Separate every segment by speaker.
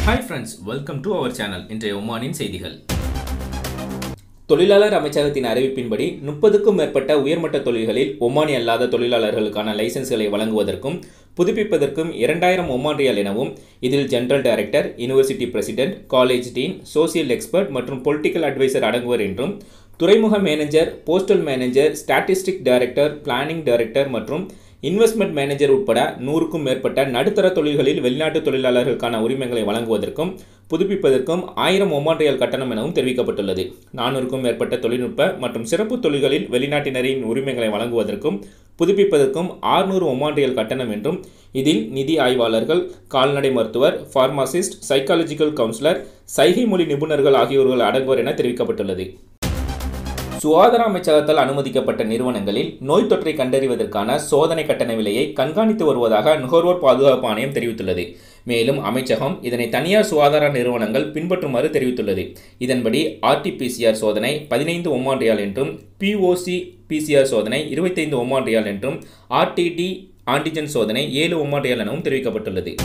Speaker 1: hi friends welcome to our channel இன்றைய ஒமானின் செய்திகள்
Speaker 2: தொழிலாளர் அமைச்சகத்தின் அறிவிப்பின்படி முப்பதுக்கும் மேற்பட்ட உயர்மட்ட தொழில்களில் ஒமானி அல்லாத தொழிலாளர்களுக்கான லைசன்ஸ்களை வழங்குவதற்கும் புதுப்பிப்பதற்கும் இரண்டாயிரம் ஒமான் ரியால் எனவும் இதில் general director university president college dean social expert மற்றும் பொலிட்டிக்கல் அட்வைசர் அடங்குவர் என்றும் துறைமுக manager postal manager statistic director planning director மற்றும் இன்வெஸ்ட்மெண்ட் மேனேஜர் உட்பட நூறுக்கும் மேற்பட்ட நடுத்தர தொழில்களில் வெளிநாட்டு தொழிலாளர்களுக்கான உரிமைகளை வழங்குவதற்கும் புதுப்பிப்பதற்கும் ஆயிரம் ஒமான் ரியால் கட்டணம் எனவும் தெரிவிக்கப்பட்டுள்ளது நானூறுக்கும் மேற்பட்ட தொழில்நுட்ப மற்றும் சிறப்பு தொழில்களில் வெளிநாட்டினரின் உரிமைகளை வழங்குவதற்கும் புதுப்பிப்பதற்கும் ஆறுநூறு ஒமான் ரியால் கட்டணம் என்றும் இதில் நிதி ஆய்வாளர்கள் கால்நடை மருத்துவர் ஃபார்மாசிஸ்ட் சைக்காலஜிக்கல் கவுன்சிலர் சைகை மொழி நிபுணர்கள் ஆகியோர்கள் அடங்குவர் என தெரிவிக்கப்பட்டுள்ளது சுகாதார அமைச்சகத்தால் அனுமதிக்கப்பட்ட நிறுவனங்களில் நோய் தொற்றை கண்டறிவதற்கான சோதனை கட்டண விலையை கண்காணித்து வருவதாக நுகர்வோர் பாதுகாப்பு ஆணையம் தெரிவித்துள்ளது மேலும் அமைச்சகம் இதனை தனியார் சுகாதார நிறுவனங்கள் பின்பற்றுமாறு தெரிவித்துள்ளது இதன்படி ஆர்டிபிசிஆர் சோதனை பதினைந்து ஒமான் ரியால் என்றும் பிஓசி பிசிஆர் சோதனை இருபத்தைந்து ஒமான் ரியால் என்றும் ஆர்டிடி ஆன்டிஜன் சோதனை ஏழு ஒமான் ரியால் எனவும் தெரிவிக்கப்பட்டுள்ளது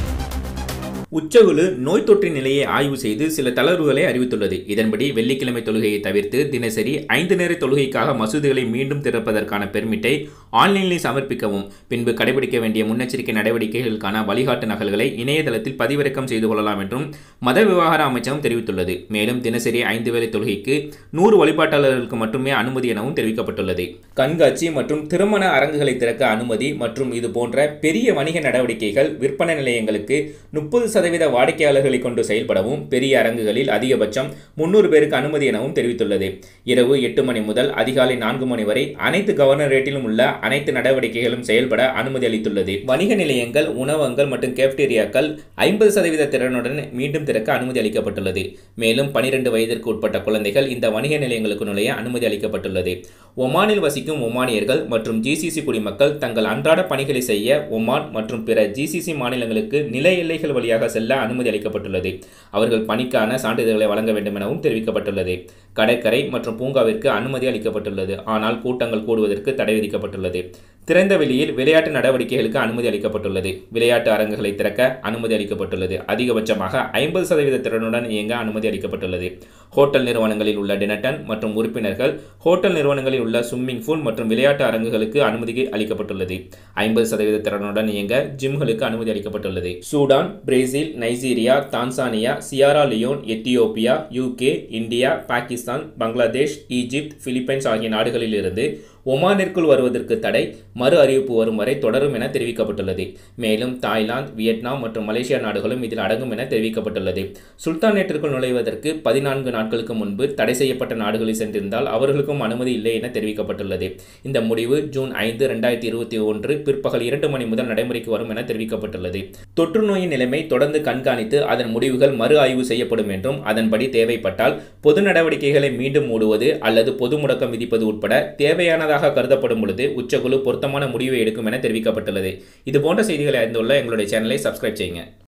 Speaker 2: உச்சகுழு நோய் தொற்றின் நிலையை ஆய்வு செய்து சில தளர்வுகளை அறிவித்துள்ளது இதன்படி வெள்ளிக்கிழமை தொழுகையை தவிர்த்து தினசரி ஐந்து நேர தொழுகைக்காக மசூதிகளை மீண்டும் திறப்பதற்கான பெர்மிட்டை ஆன்லைனில் சமர்ப்பிக்கவும் பின்பு கடைபிடிக்க வேண்டிய முன்னெச்சரிக்கை நடவடிக்கைகளுக்கான வழிகாட்டு நகல்களை இணையதளத்தில் பதிவிறக்கம் செய்து கொள்ளலாம் என்றும் மத விவகார அமைச்சகம் தெரிவித்துள்ளது மேலும் தினசரி ஐந்து வேளை தொழுகைக்கு நூறு வழிபாட்டாளர்களுக்கு மட்டுமே அனுமதி எனவும் தெரிவிக்கப்பட்டுள்ளது கண்காட்சி மற்றும் திருமண அரங்குகளை திறக்க அனுமதி மற்றும் இது போன்ற பெரிய வணிக நடவடிக்கைகள் விற்பனை நிலையங்களுக்கு முப்பது சதவீத வாடிக்கையாளர்களை கொண்டு செயல்படவும் பெரிய அரங்குகளில் அதிகபட்சம் முன்னூறு பேருக்கு அனுமதி எனவும் தெரிவித்துள்ளது இரவு எட்டு மணி முதல் அதிகாலை நான்கு மணி வரை அனைத்து கவர்னர் ரேட்டிலும் உள்ள அனைத்து நடவடிக்கைகளும் செயல்பட அனுமதி அளித்துள்ளது வணிக நிலையங்கள் உணவகங்கள் மற்றும் கேப்டீரியாக்கள் ஐம்பது சதவீத திறனுடன் மீண்டும் திறக்க அனுமதி அளிக்கப்பட்டுள்ளது மேலும் பனிரெண்டு வயதிற்கு உட்பட்ட குழந்தைகள் இந்த வணிக நிலையங்களுக்கு நுழைய அனுமதி அளிக்கப்பட்டுள்ளது ஒமானில் வசிக்கும் ஒமானியர்கள் மற்றும் ஜிசிசி குடிமக்கள் தங்கள் அன்றாட பணிகளை செய்ய ஒமான் மற்றும் பிற ஜிசிசி மாநிலங்களுக்கு நில எல்லைகள் வழியாக செல்ல அனுமதி அளிக்கப்பட்டுள்ளது அவர்கள் பணிக்கான சான்றிதழ்களை வழங்க வேண்டும் எனவும் தெரிவிக்கப்பட்டுள்ளது கடற்கரை மற்றும் பூங்காவிற்கு அனுமதி அளிக்கப்பட்டுள்ளது ஆனால் கூட்டங்கள் கூடுவதற்கு தடை விதிக்கப்பட்டுள்ளது திறந்த வெளியில் விளையாட்டு நடவடிக்கைகளுக்கு அனுமதி அளிக்கப்பட்டுள்ளது விளையாட்டு அரங்குகளை திறக்க அனுமதி அளிக்கப்பட்டுள்ளது அதிகபட்சமாக ஐம்பது சதவீத திறனுடன் இயங்க அனுமதி அளிக்கப்பட்டுள்ளது ஹோட்டல் நிறுவனங்களில் உள்ள டினட்டன் மற்றும் உறுப்பினர்கள் ஹோட்டல் நிறுவனங்களில் உள்ள ஸ்விம்மிங் பூல் மற்றும் விளையாட்டு அரங்குகளுக்கு அனுமதி அளிக்கப்பட்டுள்ளது ஐம்பது சதவீத திறனுடன் இயங்க ஜிம்களுக்கு அனுமதி அளிக்கப்பட்டுள்ளது Sudan Brazil Nigeria Tanzania Sierra Leone Ethiopia UK India Pakistan Bangladesh Egypt Philippines ஆகிய நாடுகளில் இருந்து ஒமானிற்குள் வருவதற்கு தடை மறு அறிவிப்பு வரும் வரை தொடரும் என தெரிவிக்கப்பட்டுள்ளது மேலும் தாய்லாந்து வியட்நாம் மற்றும் மலேசியா நாடுகளும் இதில் அடங்கும் என தெரிவிக்கப்பட்டுள்ளது சுல்தானேட்டிற்குள் நுழைவதற்கு பதினான்கு நாட்களுக்கு முன்பு தடை செய்யப்பட்ட நாடுகளில் சென்றிருந்தால் அவர்களுக்கும் அனுமதி இல்லை என தெரிவிக்கப்பட்டுள்ளது இந்த முடிவு ஜூன் ஐந்து ரெண்டாயிரத்தி இருபத்தி ஒன்று பிற்பகல் இரண்டு மணி முதல் நடைமுறைக்கு வரும் என தெரிவிக்கப்பட்டுள்ளது தொற்று நோயின் நிலைமை தொடர்ந்து கண்காணித்து அதன் முடிவுகள் மறு ஆய்வு செய்யப்படும் என்றும் அதன்படி தேவைப்பட்டால் பொது நடவடிக்கைகளை மீண்டும் மூடுவது அல்லது பொது முடக்கம் விதிப்பது உட்பட தேவையானதாக கருதப்படும் பொழுது உச்சக்குழு பொருத்தமான முடிவை எடுக்கும் என தெரிவிக்கப்பட்டுள்ளது இது போன்ற செய்திகளை அறிந்துள்ள எங்களுடைய சேனலை சப்ஸ்கிரைப் செய்யுங்க